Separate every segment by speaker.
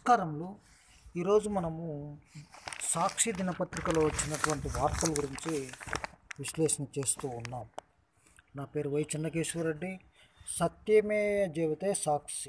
Speaker 1: నమస్కారములు ఈరోజు మనము సాక్షి దినపత్రికలో వచ్చినటువంటి వార్తల గురించి విశ్లేషణ చేస్తూ ఉన్నాం నా పేరు వై చెన్నకేశ్వరరెడ్డి సత్యమే జీవితే సాక్షి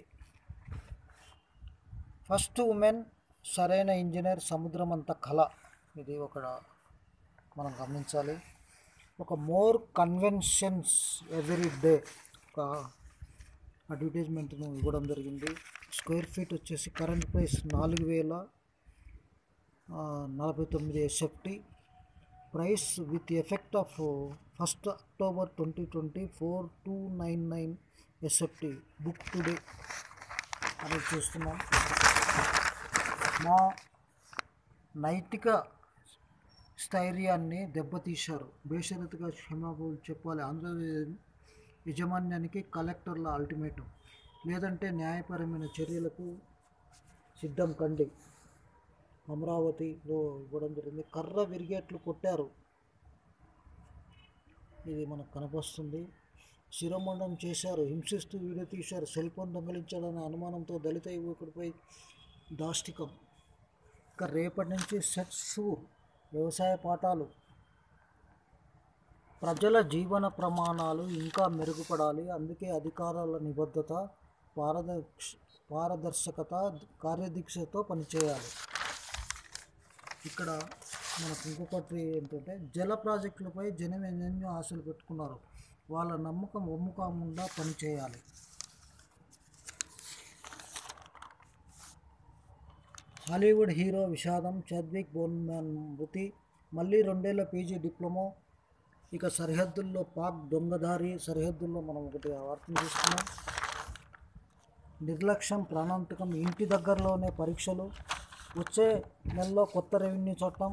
Speaker 1: ఫస్ట్ ఉమెన్ సరైన ఇంజనీర్ సముద్రం అంత కళ ఇది ఒక మనం గమనించాలి ఒక మోర్ కన్వెన్షన్స్ ఎవ్రీ డే ఒక అడ్వర్టైజ్మెంట్ను ఇవ్వడం జరిగింది స్క్వేర్ ఫీట్ వచ్చేసి కరెంట్ ప్రైస్ నాలుగు వేల ఆ, నలభై తొమ్మిది SFT price with effect of first October twenty twenty four two nine nine SFT book today అని చూస్తున్నాం మా నైతిక స్థైర్యాన్ని దెబ్బతీశారు బేషరతుగా క్షమాపణలు చెప్పాలి ఆంధ్రప్రదేశ్ యజమాన్యానికి కలెక్టర్ల అల్టిమేటం లేదంటే న్యాయపరమైన చర్యలకు సిద్ధం కండి అమరావతిలో ఇవ్వడం జరిగింది కర్ర విరిగేట్లు కొట్టారు ఇది మనకు కనపస్తుంది శిరోమండం చేశారు హింసిస్తూ వీడియో తీశారు సెల్ ఫోన్ దొంగలించాలనే అనుమానంతో దళిత యువకుడిపై దాష్టికం ఇక రేపటి నుంచి సెట్ షూర్ వ్యవసాయ పాఠాలు ప్రజల జీవన ప్రమాణాలు ఇంకా మెరుగుపడాలి అందుకే అధికారాల నిబద్ధత పారదర్శ పారదర్శకత కార్యదీక్షతో పనిచేయాలి ఇక్కడ మనకు ఇంకొకటి ఏంటంటే జల ప్రాజెక్టులపై జనం ఎన్నెన్నో ఆశలు పెట్టుకున్నారు వాళ్ళ నమ్మకం ఒమ్ముకాకుండా పనిచేయాలి హాలీవుడ్ హీరో విషాదం చద్విక్ బోన్మ్యాన్ మృతి మళ్ళీ రెండేళ్ల పీజీ డిప్లొమో ఇక సరిహద్దుల్లో పాక్ దొంగదారి సరిహద్దుల్లో మనం ఒకటి వార్తను చూస్తున్నాం నిర్లక్ష్యం ప్రాణాంతకం ఇంటి దగ్గరలోనే పరీక్షలు వచ్చే నెలలో కొత్త రెవెన్యూ చట్టం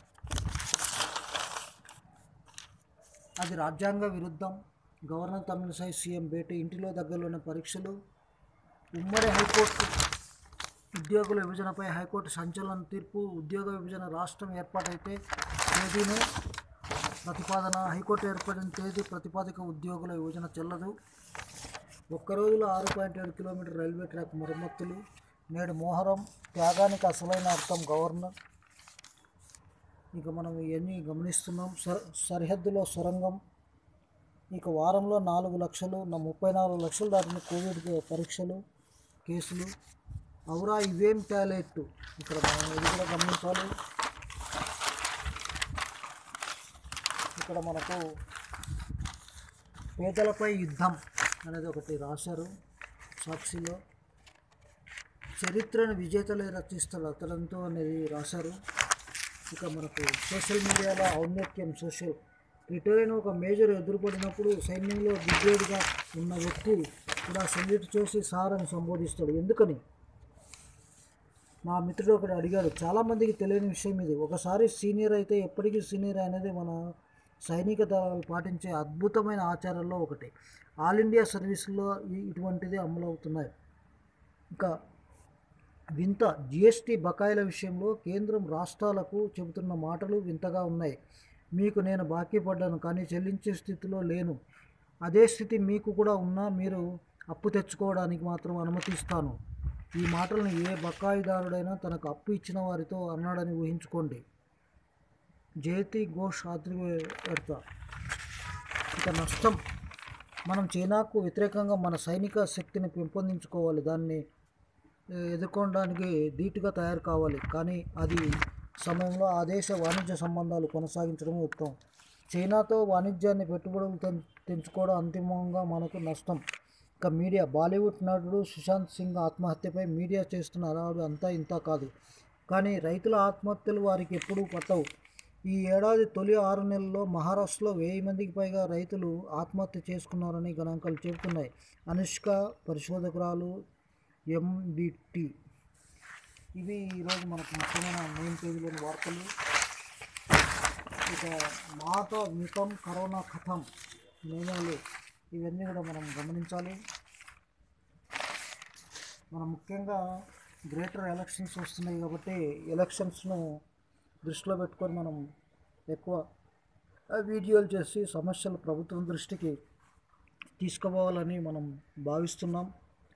Speaker 1: అది రాజ్యాంగ విరుద్ధం గవర్నర్ తమిళసై సీఎం భేటీ ఇంటిలో దగ్గరలోనే పరీక్షలు ఉమ్మడి హైకోర్టు ఉద్యోగుల విభజనపై హైకోర్టు సంచలన తీర్పు ఉద్యోగ విభజన రాష్ట్రం ఏర్పాటైతే తేదీని ప్రతిపాదన హైకోర్టు ఏర్పడిన తేదీ ప్రతిపాదిక ఉద్యోగుల విభజన చెల్లదు ఒక్క రోజులో ఆరు పాయింట్ ఏడు కిలోమీటర్ రైల్వే ట్రాక్ మరమ్మతులు నేడు మోహరం త్యాగానికి అసలైన అర్థం గవర్నర్ ఇక మనం ఇవన్నీ గమనిస్తున్నాం సర్ సరిహద్దులో సొరంగం ఇక వారంలో నాలుగు లక్షలు నా ముప్పై నాలుగు లక్షలు దాటిన కోవిడ్ పరీక్షలు కేసులు అవురా ఇవేం టాలెంట్ ఇక్కడ మనం ఇది కూడా గమనించాలి ఇక్కడ మనకు పేదలపై యుద్ధం అనేది ఒకటి రాశారు సాక్షిలో చరిత్రను విజేతలే రచిస్తారు అతడంతో అనేది రాశారు ఇక మనకు సోషల్ మీడియాలో ఔన్నత్యం సోషల్ రిటైర్ అయిన ఒక మేజర్ ఎదురుపడినప్పుడు సైన్యంలో బ్రిగేడ్గా ఉన్న వ్యక్తి కూడా సెల్యూట్ చేసి సార్ అని సంబోధిస్తాడు ఎందుకని మా మిత్రుడు ఒకటి అడిగాడు చాలామందికి తెలియని విషయం ఇది ఒకసారి సీనియర్ అయితే ఎప్పటికీ సీనియర్ అనేది మన సైనిక దళాలు పాటించే అద్భుతమైన ఆచారాల్లో ఒకటి ఆల్ ఇండియా సర్వీసుల్లో ఈ- ఇటువంటిది అమలవుతున్నాయి ఇంకా వింత జిఎస్టీ బకాయిల విషయంలో కేంద్రం రాష్ట్రాలకు చెబుతున్న మాటలు వింతగా ఉన్నాయి మీకు నేను బాకీ పడ్డాను కానీ చెల్లించే స్థితిలో లేను అదే స్థితి మీకు కూడా ఉన్నా మీరు అప్పు తెచ్చుకోవడానికి మాత్రం అనుమతిస్తాను ఈ మాటలను ఏ బకాయిదారుడైనా తనకు అప్పు ఇచ్చిన వారితో అన్నాడని ఊహించుకోండి జయతి ఘోష్ ఆధ్వర్యత ఇక నష్టం మనం చైనాకు వ్యతిరేకంగా మన సైనిక శక్తిని పెంపొందించుకోవాలి దాన్ని ఏ, ఎదుర్కొనడానికి ధీటుగా తయారు కావాలి కానీ అది సమయంలో ఆ దేశ వాణిజ్య సంబంధాలు కొనసాగించడమే ఉత్తమం చైనాతో వాణిజ్యాన్ని పెట్టుబడులు తెం- తెంచుకోవడం అంతిమంగా మనకు నష్టం ఇక మీడియా బాలీవుడ్ నటుడు సుశాంత్ సింగ్ ఆత్మహత్యపై మీడియా చేస్తున్న అలవాటు అంతా ఇంత కాదు కానీ రైతుల ఆత్మహత్యలు వారికి ఎప్పుడూ పట్టవు ఈ ఏడాది తొలి ఆరు నెలల్లో మహారాష్ట్రలో వెయ్యి మందికి పైగా రైతులు ఆత్మహత్య చేసుకున్నారని గణాంకాలు చెబుతున్నాయి అనుష్క పరిశోధకురాలు ఎంబిటి ఇవి ఈరోజు మనకు ముఖ్యమైన మెయిన్ పేజీలోని వార్తలు ఇక మాట మితం కరోనా కథం నియమాలు ఇవన్నీ కూడా మనం గమనించాలి మనం ముఖ్యంగా గ్రేటర్ ఎలక్షన్స్ వస్తున్నాయి కాబట్టి ఎలక్షన్స్ను దృష్టిలో పెట్టుకొని మనం ఎక్కువ ఆ, వీడియోలు చేసి సమస్యలు ప్రభుత్వం దృష్టికి తీసుకుపోవాలని మనం భావిస్తున్నాం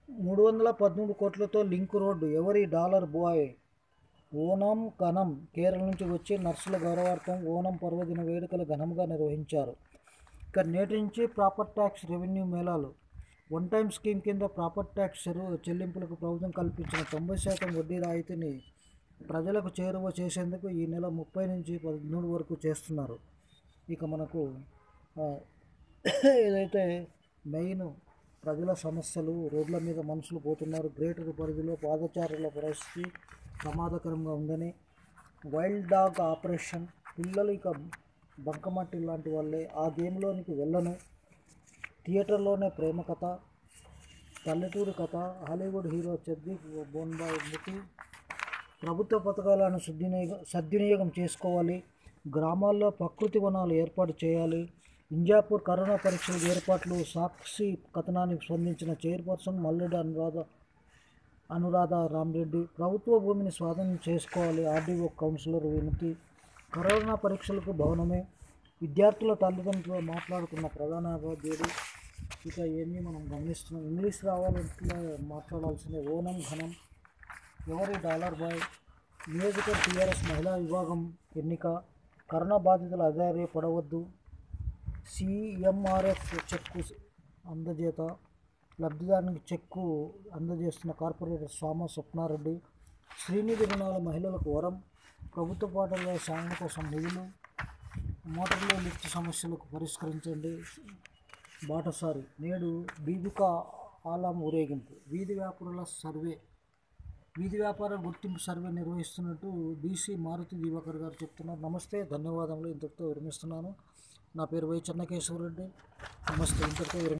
Speaker 1: మూడు వందల పదమూడు కోట్లతో లింక్ రోడ్డు ఎవరి డాలర్ బాయ్ ఓనం ఘనం కేరళ నుంచి వచ్చి నర్సుల గౌరవార్థం ఓనం పర్వదిన వేడుకలు ఘనంగా నిర్వహించారు ఇక నేటి నుంచి ప్రాపర్ ట్యాక్స్ రెవెన్యూ మేళాలు వన్ టైం స్కీమ్ కింద ప్రాపర్ ట్యాక్స్ చెరువు చెల్లింపులకు ప్రభుత్వం కల్పించిన తొంభై శాతం వడ్డీ రాయితీని ప్రజలకు చేరువ చేసేందుకు ఈ నెల ముప్పై నుంచి పదమూడు వరకు చేస్తున్నారు ఇక మనకు ఆ, ఏదైతే మెయిన్ ప్రజల సమస్యలు రోడ్ల మీద మనుషులు పోతున్నారు గ్రేటర్ పరిధిలో పాదచారుల పరిస్థితి ప్రమాదకరంగా ఉందని వైల్డ్ డాగ్ ఆపరేషన్ పిల్లలు ఇక బంకమట్టి లాంటి వాళ్ళే ఆ గేమ్లోనికి వెళ్ళను థియేటర్లోనే ప్రేమ కథ పల్లెటూరు కథ హాలీవుడ్ హీరో చద్విక్ బోన్బాయ్ మృతి ప్రభుత్వ పథకాలను సద్వినియోగం సద్వినియోగం చేసుకోవాలి గ్రామాల్లో ప్రకృతి వనాలు ఏర్పాటు చేయాలి ఇంజాపూర్ కరోనా పరీక్షల ఏర్పాట్లు సాక్షి కథనానికి స్పందించిన చైర్పర్సన్ మల్లెడ్డి అనురాధ అనురాధ రామరెడ్డి ప్రభుత్వ భూమిని స్వాధీనం చేసుకోవాలి ఆర్డీఓ కౌన్సిలర్ వినతి కరోనా పరీక్షలకు భవనమే విద్యార్థుల తల్లిదండ్రులు మాట్లాడుతున్న ప్రధాన ఉపాధ్యాయుడు ఇక ఇవన్నీ మనం గమనిస్తున్నాం ఇంగ్లీష్ రావాలంటే మాట్లాడాల్సిందే ఓనం ఘనం ఎవరి డాలర్ బాయ్ నియోజక టీఆర్ఎస్ మహిళా విభాగం ఎన్నిక కరోనా బాధితుల అదారి పడవద్దు సిఎంఆర్ఎఫ్ చెక్కు అందజేత లబ్ధిదారునికి చెక్కు అందజేస్తున్న కార్పొరేటర్ స్వామ స్వప్నారెడ్డి శ్రీనిధి రుణాల మహిళలకు వరం ప్రభుత్వ పాఠశాల సాధన కోసం నిధులు మోటార్లో లిఫ్ట్ సమస్యలకు పరిష్కరించండి బాటసారి నేడు బీబికా ఆలం ఊరేగింపు వీధి వ్యాపారుల సర్వే వీధి వ్యాపార గుర్తింపు సర్వే నిర్వహిస్తున్నట్టు డీసీ మారుతి దివాకర్ గారు చెప్తున్నారు నమస్తే ధన్యవాదములు ఇంతటితో విరమిస్తున్నాను నా పేరు వై చెన్నకేశ్వరరెడ్డి నమస్తే ఇంతటితో విరమి